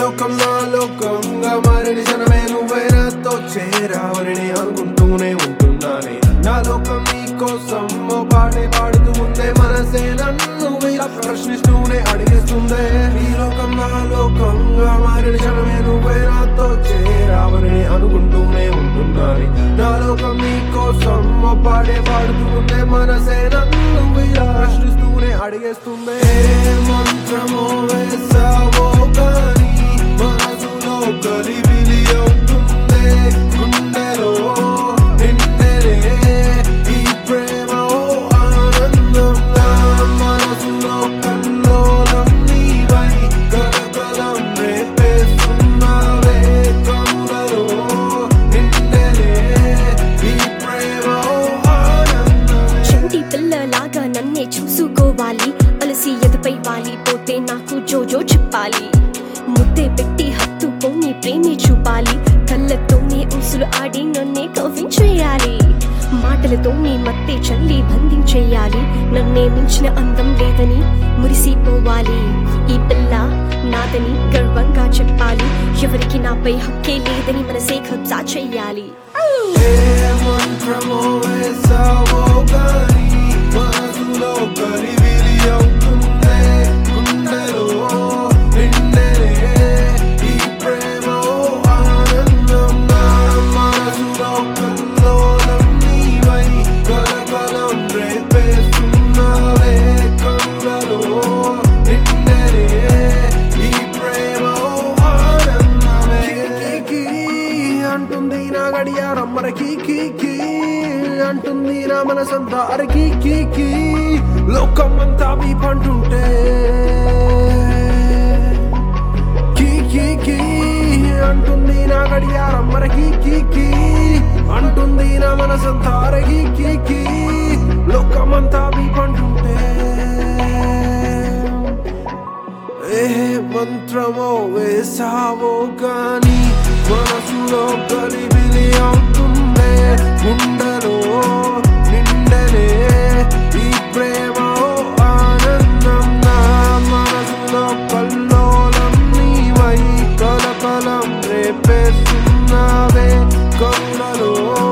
లోకం నా లోకంగా మారిన క్షణమే నువ్వే నాతో చేరావని అనుకుంటూనే ఉంటున్నానే నా లోకం నీ కోసం ఓ పాటే పాడుతూ ఉందే మనసే నన్ను ఇలా ప్రశ్నిస్తూనే అడిగేస్తుందే ఈ లోకం నా లోకంగా మారిన క్షణమే నువ్వే నాతో చేరావని అనుకుంటూనే ఉంటున్నానే నా లోకం నీ కోసం ఓ పాడే పాడుతూ ఉందే మనసే నన్ను ఇలా ప్రశ్నిస్తూనే అడిగేస్తుందే ఏ మంత్రమో వేసావో కానీ మనసులో కలివిలి అవుతుందే గుండెలో నిండెలే ఈ ప్రేమ ఓ ఆనందం నా మనసులో కల్లోలం నీవై కలకలం రేపేస్తున్నావే కనులలో నిండెలే ఈ ప్రేమ ఓ ఆనందమే చంటి పిల్లలాగా నన్నే చూసుకోవాలి అలసి ఎదుపై వాలిపోతే నాకు జోజో చెప్పాలి ముద్దే పెట్టి హత్తుకొని ప్రేమే చూపాలి కళ్ళతోనే ఊసులు ఆడి నన్నే కవ్వించేయాలి మాటలతోనే మత్తే చల్లి బంధించేయాలి నన్నే మించిన అందం లేదని మురిసిపోవాలి ఈ పిల్ల నాదని గర్వంగా చెప్పాలి ఎవరికి నాపై హక్కే లేదని మనసే కబ్జా చెయ్యాలి ఏ మంత్రమో వేసావో గాని మనసులో కలివిలి అవుతుందే గుండెలో నిండెలే ఈ ప్రేమ ఓ ఆనందం నా మనసులో కల్లోలం నీవై కలకలం రేపేస్తున్నావే కనులలో నిండెలే ఈ ప్రేమ ఓ ఆనందమే కీ అంటుంది నా గడియారం మరకి కీ కీ అంటుంది నా మనసంతా అరకి కీ కీ లోకం అంతా పంటుంటే కీ కీ కీ అంటుంది నా గడియారం మరకి కీ కీ అంటుంది నా మనసంతా అరకి కీ కీ లోకమంతా పంటుంటే ఏ మంత్రమో వేసావో గాని మనసులో కలిబిలి అవుతుందే గుండెలో నిండలే ఈ ప్రేమ ఓ ఆనందం నా మనసులో కల్లోలం నీవై కలకలం రేపేస్తున్నావే కళ్ళలో